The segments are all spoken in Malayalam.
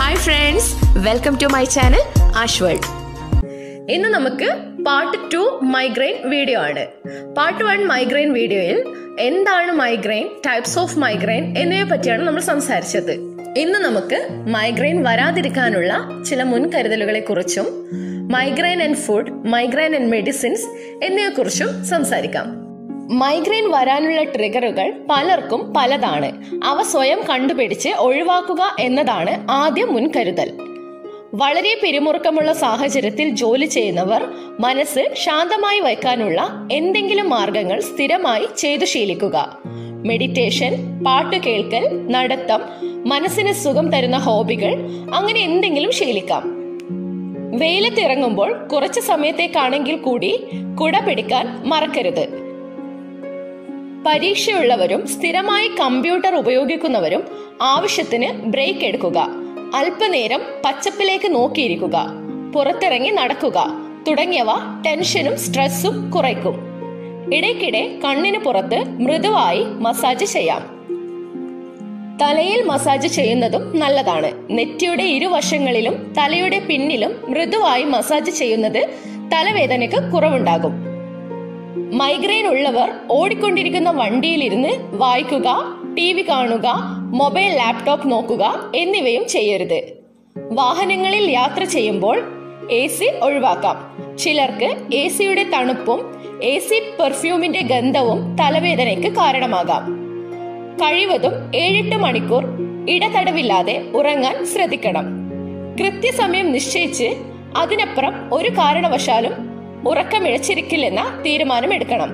hi friends welcome to my channel Ash World ഇന്ന് നമുക്ക് പാർട്ട് ടു മൈഗ്രെയിൻ വീഡിയോ ആണ് പാർട്ട് വൺ മൈഗ്രെയിൻ വീഡിയോയിൽ എന്താണ് മൈഗ്രെയിൻ ടൈപ്സ് ഓഫ് മൈഗ്രെയിൻ എന്നിവയെ പറ്റിയാണ് നമ്മൾ സംസാരിച്ചത് ഇന്ന് നമുക്ക് മൈഗ്രെയിൻ വരാതിരിക്കാനുള്ള ചില മുൻകരുതലുകളെ കുറിച്ചും migraine and food migraine and medicines എന്നിവയെ കുറിച്ചും സംസാരിക്കാം മൈഗ്രെയിൻ വരാനുള്ള ട്രിഗറുകൾ പലർക്കും പലതാണ് അവ സ്വയം കണ്ടുപിടിച്ച് ഒഴിവാക്കുക എന്നതാണ് ആദ്യം മുൻകരുതൽ വളരെ പിരിമുറുക്കമുള്ള സാഹചര്യത്തിൽ ജോലി ചെയ്യുന്നവർ മനസ്സ് ശാന്തമായി വയ്ക്കാനുള്ള എന്തെങ്കിലും മാർഗങ്ങൾ സ്ഥിരമായി ചെയ്തു ശീലിക്കുക മെഡിറ്റേഷൻ പാട്ട് കേൾക്കൽ നടത്തം മനസ്സിന് സുഖം തരുന്ന ഹോബികൾ അങ്ങനെ എന്തെങ്കിലും ശീലിക്കാം വെയിലത്തിറങ്ങുമ്പോൾ കുറച്ച് സമയത്തേക്കാണെങ്കിൽ കൂടി കുട പിടിക്കാൻ മറക്കരുത് പരീക്ഷയുള്ളവരും സ്ഥിരമായി കമ്പ്യൂട്ടർ ഉപയോഗിക്കുന്നവരും ആവശ്യത്തിന് ബ്രേക്ക് എടുക്കുക അല്പനേരം പച്ചപ്പിലേക്ക് നോക്കിയിരിക്കുക പുറത്തിറങ്ങി നടക്കുക തുടങ്ങിയവ ടെൻഷനും സ്ട്രെസ്സും കുറയ്ക്കും ഇടയ്ക്കിടെ കണ്ണിന് പുറത്ത് മൃദുവായി മസാജ് ചെയ്യാം തലയിൽ മസാജ് ചെയ്യുന്നതും നല്ലതാണ് നെറ്റിയുടെ ഇരുവശങ്ങളിലും തലയുടെ പിന്നിലും മൃദുവായി മസാജ് ചെയ്യുന്നത് തലവേദനയ്ക്ക് കുറവുണ്ടാകും മൈഗ്രെയിൻ ഉള്ളവർ ഓടിക്കൊണ്ടിരിക്കുന്ന വണ്ടിയിലിരുന്ന് വായിക്കുക ടി വി കാണുക മൊബൈൽ ലാപ്ടോപ്പ് നോക്കുക എന്നിവയും ചെയ്യരുത് വാഹനങ്ങളിൽ യാത്ര ചെയ്യുമ്പോൾ എ സി ഒഴിവാക്കാം ചിലർക്ക് എ സിയുടെ തണുപ്പും എ സി പെർഫ്യൂമിന്റെ ഗന്ധവും തലവേദനയ്ക്ക് കാരണമാകാം കഴിവതും ഏഴെട്ട് മണിക്കൂർ ഇടതടവില്ലാതെ ഉറങ്ങാൻ ശ്രദ്ധിക്കണം കൃത്യസമയം നിശ്ചയിച്ച് അതിനപ്പുറം ഒരു കാരണവശാലും ഉറക്കമിഴച്ചിരിക്കില്ലെന്ന തീരുമാനമെടുക്കണം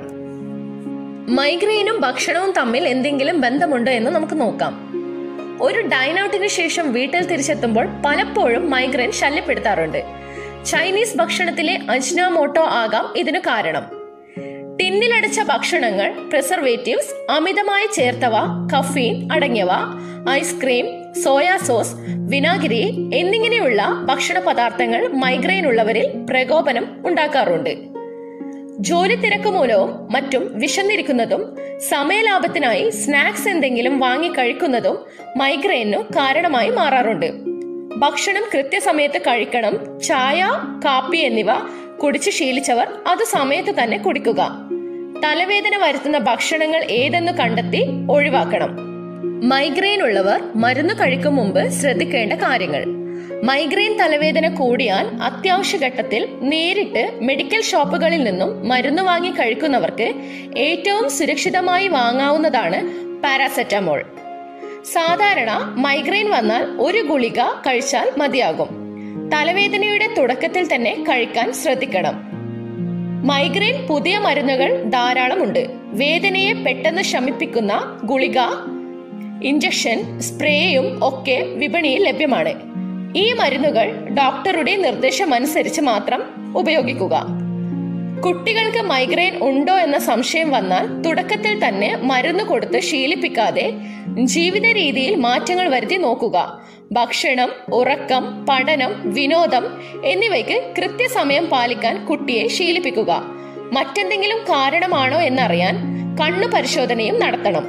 മൈഗ്രെയിനും ഭക്ഷണവും തമ്മിൽ എന്തെങ്കിലും ബന്ധമുണ്ടോ എന്ന് നമുക്ക് നോക്കാം ഒരു ഡൈനൌട്ടിന് ശേഷം വീട്ടിൽ തിരിച്ചെത്തുമ്പോൾ പലപ്പോഴും മൈഗ്രെയിൻ ശല്യപ്പെടുത്താറുണ്ട് ചൈനീസ് ഭക്ഷണത്തിലെ അജ്നാമോട്ടോ ആകാം ഇതിനു കാരണം ടിന്നിലടച്ച ഭക്ഷണങ്ങൾ പ്രിസർവേറ്റീവ്സ് അമിതമായി ചേർത്തവ കഫീൻ അടങ്ങിയവ ഐസ്ക്രീം സോയാ സോസ് വിനാഗിരി എന്നിങ്ങനെയുള്ള ഭക്ഷണ പദാർത്ഥങ്ങൾ മൈഗ്രെയിൻ ഉള്ളവരിൽ പ്രകോപനം ഉണ്ടാക്കാറുണ്ട് ജോലി തിരക്ക് മൂലവും മറ്റും വിശന്നിരിക്കുന്നതും സമയലാഭത്തിനായി സ്നാക്സ് എന്തെങ്കിലും വാങ്ങി കഴിക്കുന്നതും മൈഗ്രെയിനു കാരണമായി മാറാറുണ്ട് ഭക്ഷണം കൃത്യസമയത്ത് കഴിക്കണം ചായ കാപ്പി എന്നിവ കുടിച്ച് ശീലിച്ചവർ അത് സമയത്ത് തന്നെ കുടിക്കുക തലവേദന വരുത്തുന്ന ഭക്ഷണങ്ങൾ ഏതെന്ന് കണ്ടെത്തി ഒഴിവാക്കണം മൈഗ്രെയിൻ ഉള്ളവർ മരുന്ന് കഴിക്കും മുമ്പ് ശ്രദ്ധിക്കേണ്ട കാര്യങ്ങൾ മൈഗ്രെയിൻ തലവേദന കൂടിയാൽ അത്യാവശ്യ ഘട്ടത്തിൽ നേരിട്ട് മെഡിക്കൽ ഷോപ്പുകളിൽ നിന്നും മരുന്ന് വാങ്ങി കഴിക്കുന്നവർക്ക് ഏറ്റവും സുരക്ഷിതമായി വാങ്ങാവുന്നതാണ് പാരാസെറ്റമോൾ സാധാരണ മൈഗ്രെയിൻ വന്നാൽ ഒരു ഗുളിക കഴിച്ചാൽ മതിയാകും തലവേദനയുടെ തുടക്കത്തിൽ തന്നെ കഴിക്കാൻ ശ്രദ്ധിക്കണം മൈഗ്രെയിൻ പുതിയ മരുന്നുകൾ ധാരാളമുണ്ട് വേദനയെ പെട്ടെന്ന് ശമിപ്പിക്കുന്ന ഗുളിക ഇഞ്ചക്ഷൻ സ്പ്രേയും ഒക്കെ വിപണിയിൽ ലഭ്യമാണ് ഈ മരുന്നുകൾ ഡോക്ടറുടെ നിർദ്ദേശമനുസരിച്ച് മാത്രം ഉപയോഗിക്കുക കുട്ടികൾക്ക് മൈഗ്രെയിൻ ഉണ്ടോ എന്ന സംശയം വന്നാൽ തുടക്കത്തിൽ തന്നെ മരുന്ന് കൊടുത്ത് ശീലിപ്പിക്കാതെ ജീവിത രീതിയിൽ മാറ്റങ്ങൾ വരുത്തി നോക്കുക ഭക്ഷണം ഉറക്കം പഠനം വിനോദം എന്നിവയ്ക്ക് കൃത്യസമയം പാലിക്കാൻ കുട്ടിയെ ശീലിപ്പിക്കുക മറ്റെന്തെങ്കിലും കാരണമാണോ എന്നറിയാൻ കണ്ണു പരിശോധനയും നടത്തണം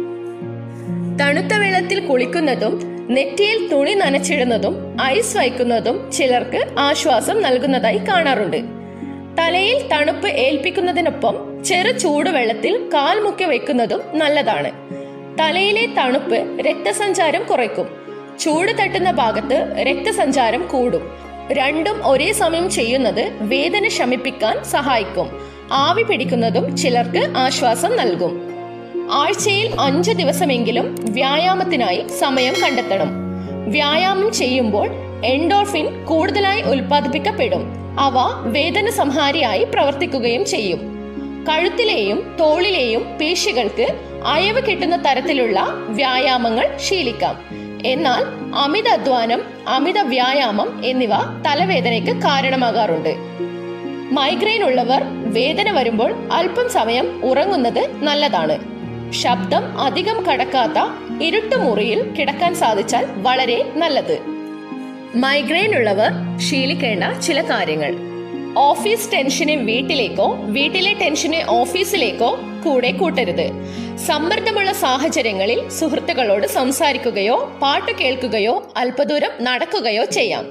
തണുത്ത വെള്ളത്തിൽ കുളിക്കുന്നതും നെറ്റിയിൽ തുണി നനച്ചിടുന്നതും ഐസ് വയ്ക്കുന്നതും ചിലർക്ക് ആശ്വാസം നൽകുന്നതായി കാണാറുണ്ട് തലയിൽ തണുപ്പ് ഏൽപ്പിക്കുന്നതിനൊപ്പം ചെറു ചൂടുവെള്ളത്തിൽ കാൽ മുക്കി വെക്കുന്നതും നല്ലതാണ് തലയിലെ തണുപ്പ് രക്തസഞ്ചാരം കുറയ്ക്കും ചൂട് തട്ടുന്ന ഭാഗത്ത് രക്തസഞ്ചാരം കൂടും രണ്ടും ഒരേ സമയം ചെയ്യുന്നത് വേദന ശമിപ്പിക്കാൻ സഹായിക്കും ആവി പിടിക്കുന്നതും ചിലർക്ക് ആശ്വാസം നൽകും ആഴ്ചയിൽ അഞ്ചു ദിവസമെങ്കിലും വ്യായാമത്തിനായി സമയം കണ്ടെത്തണം വ്യായാമം ചെയ്യുമ്പോൾ എൻഡോർഫിൻ കൂടുതലായി ഉൽപ്പാദിപ്പിക്കപ്പെടും അവ വേദന സംഹാരിയായി പ്രവർത്തിക്കുകയും ചെയ്യും കഴുത്തിലെയും തോളിലെയും പേശികൾക്ക് അയവ് കിട്ടുന്ന തരത്തിലുള്ള വ്യായാമങ്ങൾ ശീലിക്കാം എന്നാൽ അമിത അധ്വാനം അമിത വ്യായാമം എന്നിവ തലവേദനയ്ക്ക് കാരണമാകാറുണ്ട് മൈഗ്രെയിൻ ഉള്ളവർ വേദന വരുമ്പോൾ അല്പം സമയം ഉറങ്ങുന്നത് നല്ലതാണ് ശബ്ദം അധികം കടക്കാത്ത ഇരുട്ടുമുറിയിൽ കിടക്കാൻ സാധിച്ചാൽ വളരെ നല്ലത് മൈഗ്രെയിൻ ഉള്ളവർ ശീലിക്കേണ്ട ചില കാര്യങ്ങൾ ഓഫീസ് ടെൻഷനെ വീട്ടിലേക്കോ വീട്ടിലെ ടെൻഷനെ ഓഫീസിലേക്കോ കൂടെ കൂട്ടരുത് സമ്മർദ്ദമുള്ള സാഹചര്യങ്ങളിൽ സുഹൃത്തുക്കളോട് സംസാരിക്കുകയോ പാട്ട് കേൾക്കുകയോ അല്പദൂരം നടക്കുകയോ ചെയ്യാം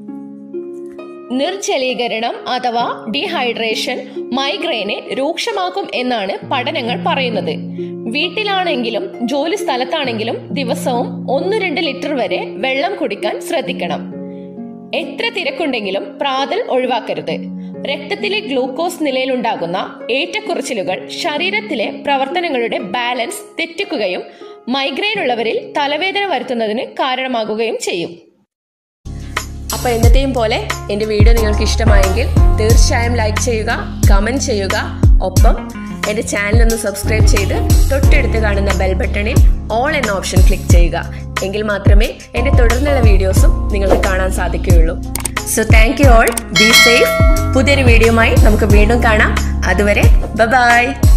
നിർജലീകരണം അഥവാ ഡീഹൈഡ്രേഷൻ മൈഗ്രെയിനെ രൂക്ഷമാക്കും എന്നാണ് പഠനങ്ങൾ പറയുന്നത് വീട്ടിലാണെങ്കിലും ജോലി സ്ഥലത്താണെങ്കിലും ദിവസവും ഒന്ന് രണ്ട് ലിറ്റർ വരെ വെള്ളം കുടിക്കാൻ ശ്രദ്ധിക്കണം എത്ര തിരക്കുണ്ടെങ്കിലും പ്രാതൽ ഒഴിവാക്കരുത് രക്തത്തിലെ ഗ്ലൂക്കോസ് നിലയിലുണ്ടാകുന്ന ഏറ്റക്കുറച്ചിലുകൾ ശരീരത്തിലെ പ്രവർത്തനങ്ങളുടെ ബാലൻസ് തെറ്റിക്കുകയും മൈഗ്രെയിൻ ഉള്ളവരിൽ തലവേദന വരുത്തുന്നതിന് കാരണമാകുകയും ചെയ്യും അപ്പോൾ എന്നത്തെയും പോലെ എൻ്റെ വീഡിയോ നിങ്ങൾക്ക് ഇഷ്ടമായെങ്കിൽ തീർച്ചയായും ലൈക്ക് ചെയ്യുക കമൻറ്റ് ചെയ്യുക ഒപ്പം എൻ്റെ ചാനൽ ഒന്ന് സബ്സ്ക്രൈബ് ചെയ്ത് തൊട്ടടുത്ത് കാണുന്ന ബെൽ ബട്ടണിൽ ഓൾ എന്ന ഓപ്ഷൻ ക്ലിക്ക് ചെയ്യുക എങ്കിൽ മാത്രമേ എൻ്റെ തുടർന്നുള്ള വീഡിയോസും നിങ്ങൾക്ക് കാണാൻ സാധിക്കുകയുള്ളൂ so thank you all be safe പുതിയൊരു വീഡിയോയുമായി നമുക്ക് വീണ്ടും കാണാം അതുവരെ ബൈ